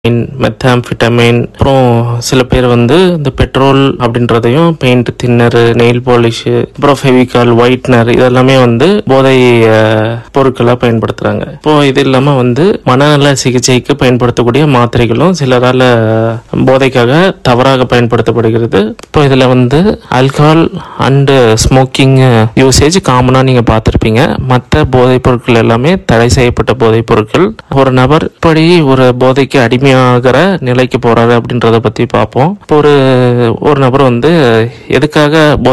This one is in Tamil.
மெத்தாம்ஃபிட்டமைன் அப்புறம் சில பேர் வந்து இந்த பெட்ரோல் அப்படின்றதையும் பெயிண்ட் தின்னரு நெயில் பாலிஷ் அப்புறம் ஃபெவிகால் ஒயிட்னர் இதெல்லாமே வந்து போதை அஹ், பொருட்களா பயன்படுத்துறாங்க இப்போ இது இல்லாம வந்து மனநல சிகிச்சைக்கு பயன்படுத்தக்கூடிய மாத்திரைகளும் சிலரால போதைக்காக தவறாக பயன்படுத்தப்படுகிறது இப்போ இதுல வந்து ஆல்கஹால் அண்டு ஸ்மோக்கிங் யூசேஜ் காமனா நீங்க பார்த்திருப்பீங்க மற்ற போதைப் பொருட்கள் எல்லாமே தடை செய்யப்பட்ட போதைப் பொருட்கள் ஒரு நபர் இப்படி ஒரு போதைக்கு அடிமையாகிற நிலைக்கு போறாரு அப்படின்றத பத்தி பார்ப்போம் இப்போ ஒரு ஒரு நபர் வந்து எதுக்காக போதை